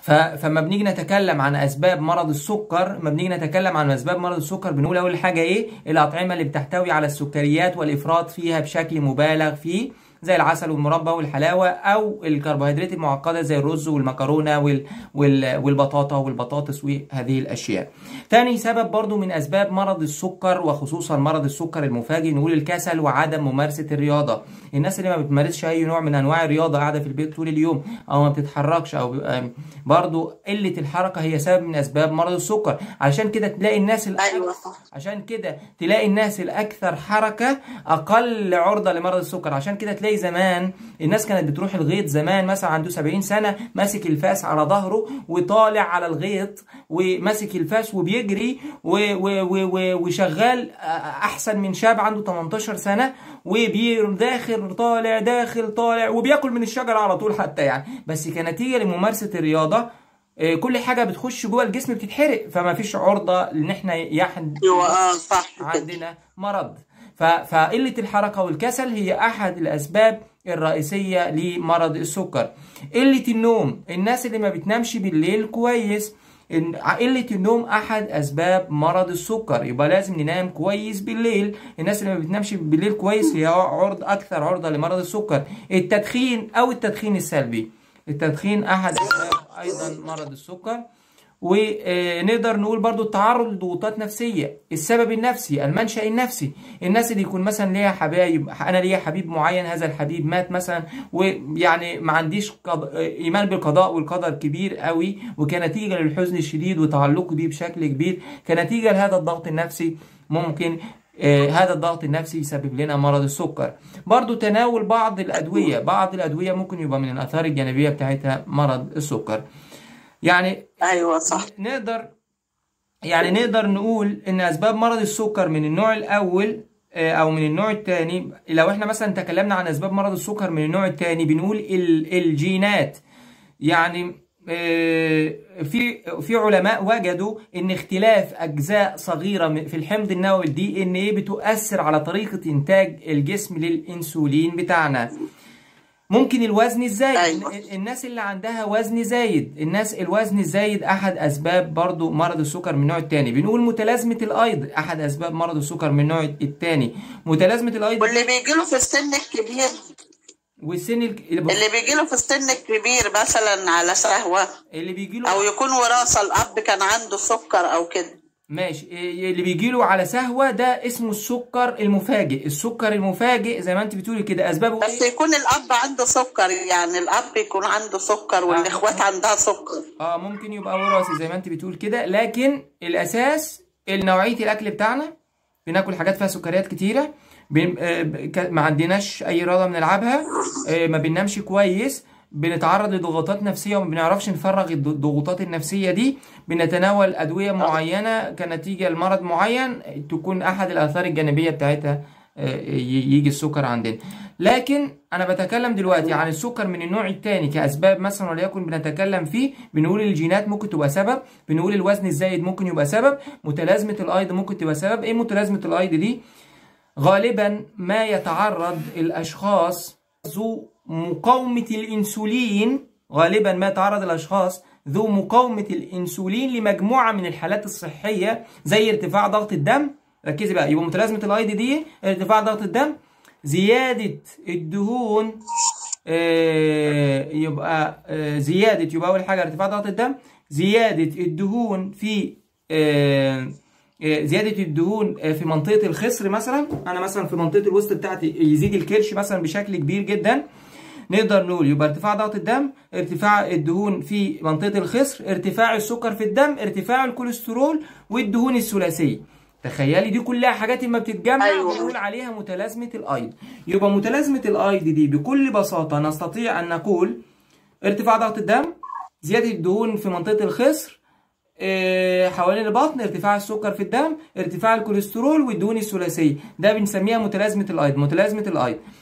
فما بنيجي نتكلم عن اسباب مرض السكر ما بنيجي نتكلم عن اسباب مرض السكر بنقول اول حاجه ايه الاطعمه اللي بتحتوي على السكريات والافراط فيها بشكل مبالغ فيه زي العسل والمربى والحلاوه او الكربوهيدرات المعقده زي الرز والمكرونه وال... وال... والبطاطا والبطاطس وهذه الاشياء. تاني سبب برضو من اسباب مرض السكر وخصوصا مرض السكر المفاجئ نقول الكسل وعدم ممارسه الرياضه. الناس اللي ما بتمارسش اي نوع من انواع الرياضه قاعده في البيت طول اليوم او ما بتتحركش او برضو قله الحركه هي سبب من اسباب مرض السكر عشان كده تلاقي الناس الأكثر ايوه صح عشان كده تلاقي الناس الاكثر حركه اقل عرضه لمرض السكر عشان كده تلاقي زمان الناس كانت بتروح الغيط زمان مثلا عنده 70 سنه ماسك الفاس على ظهره وطالع على الغيط وماسك الفاس وبيجري و و و و وشغال احسن من شاب عنده 18 سنه وداخل طالع داخل طالع وبياكل من الشجره على طول حتى يعني بس كنتيجه لممارسه الرياضه آه، كل حاجه بتخش جوه الجسم بتتحرق فما فيش عرضه ان احنا يحد ايوه اه صح كده عندنا مرض ف- فقلة الحركة والكسل هي أحد الأسباب الرئيسية لمرض السكر قلة النوم الناس اللي ما بتنامش بالليل كويس إن- قلة النوم أحد أسباب مرض السكر يبقى لازم ننام كويس بالليل الناس اللي ما بتنامش بالليل كويس هي عرض أكثر عرضة لمرض السكر التدخين أو التدخين السلبي التدخين أحد أسباب أيضا مرض السكر ونقدر نقول برضو التعرض لضغوطات نفسية السبب النفسي المنشأ النفسي الناس اللي يكون مثلا ليها حبايب أنا ليا حبيب معين هذا الحبيب مات مثلا ويعني ما عنديش قض... إيمان بالقضاء والقدر كبير قوي وكنتيجة للحزن الشديد وتعلقي بيه بشكل كبير كنتيجة لهذا الضغط النفسي ممكن آه، هذا الضغط النفسي يسبب لنا مرض السكر برضو تناول بعض الأدوية بعض الأدوية ممكن يبقى من الآثار الجانبية بتاعتها مرض السكر يعني ايوه صح نقدر يعني نقدر نقول ان اسباب مرض السكر من النوع الاول آه، او من النوع الثاني لو احنا مثلا تكلمنا عن اسباب مرض السكر من النوع الثاني بنقول ال- الجينات يعني آه، في في علماء وجدوا ان اختلاف اجزاء صغيره من- في الحمض النووي الدي ان ايه بتؤثر على طريقه انتاج الجسم للانسولين بتاعنا ممكن الوزن الزايد أيوة. ال- الناس اللي عندها وزن زايد الناس الوزن الزايد احد اسباب برضو مرض السكر من النوع الثاني بنقول متلازمه الايض احد اسباب مرض السكر من النوع الثاني متلازمه الايض واللي بيجي له في السن الكبير والسن ال- اللي, اللي بيجي له في السن الكبير مثلا على سهوة اللي بيجي له او يكون وراثة الاب كان عنده سكر او كده ماشي إيه اللي بيجي له على سهوه ده اسمه السكر المفاجئ السكر المفاجئ زي ما انت بتقولي كده اسبابه بس ايه يكون الاب عنده سكر يعني الاب يكون عنده سكر والاخوات عندها سكر اه ممكن يبقى وراثي زي ما انت بتقول كده لكن الاساس نوعيه الاكل بتاعنا بناكل حاجات فيها سكريات كتيره بن... آه، ب- ك- ما عندناش اي رياضه بنلعبها آه، ما بننامش كويس بنتعرض لضغوطات نفسيه وما بنعرفش نفرغ الض- الضغوطات النفسيه دي بنتناول ادويه معينه كنتيجه لمرض معين تكون احد الاثار الجانبيه بتاعتها آه، ي- يجي السكر عندنا لكن انا بتكلم دلوقتي عن السكر من النوع الثاني كاسباب مثلا وليكن بنتكلم فيه بنقول الجينات ممكن تبقى سبب بنقول الوزن الزايد ممكن يبقى سبب متلازمه الايض ممكن تبقى سبب ايه متلازمه الايض دي غالبا ما يتعرض الاشخاص ذو مقاومه الانسولين غالبا ما يتعرض الاشخاص ذو مقاومه الانسولين لمجموعه من الحالات الصحيه زي ارتفاع ضغط الدم ركزي بقى يبقى متلازمه الايض دي ارتفاع ضغط الدم زياده الدهون آه، يبقى آه، زياده يبقى اول حاجه ارتفاع ضغط الدم زياده الدهون في آه، آه، زياده الدهون آه، في منطقه الخصر مثلا انا مثلا في منطقه الوسط بتاعتي يزيد الكرش مثلا بشكل كبير جدا نقدر نقول يبقى ارتفاع ضغط الدم ارتفاع الدهون في منطقه الخصر ارتفاع السكر في الدم ارتفاع الكوليسترول والدهون الثلاثيه تخيلي دي كلها حاجات اما بتتجمع أيوة. بنقول عليها متلازمه الايض يبقى متلازمه الايض دي بكل بساطه نستطيع ان نقول ارتفاع ضغط الدم زياده الدهون في منطقه الخصر آه، حوالين البطن ارتفاع السكر في الدم ارتفاع الكوليسترول والدهون الثلاثيه ده بنسميها متلازمه الايض متلازمه الايض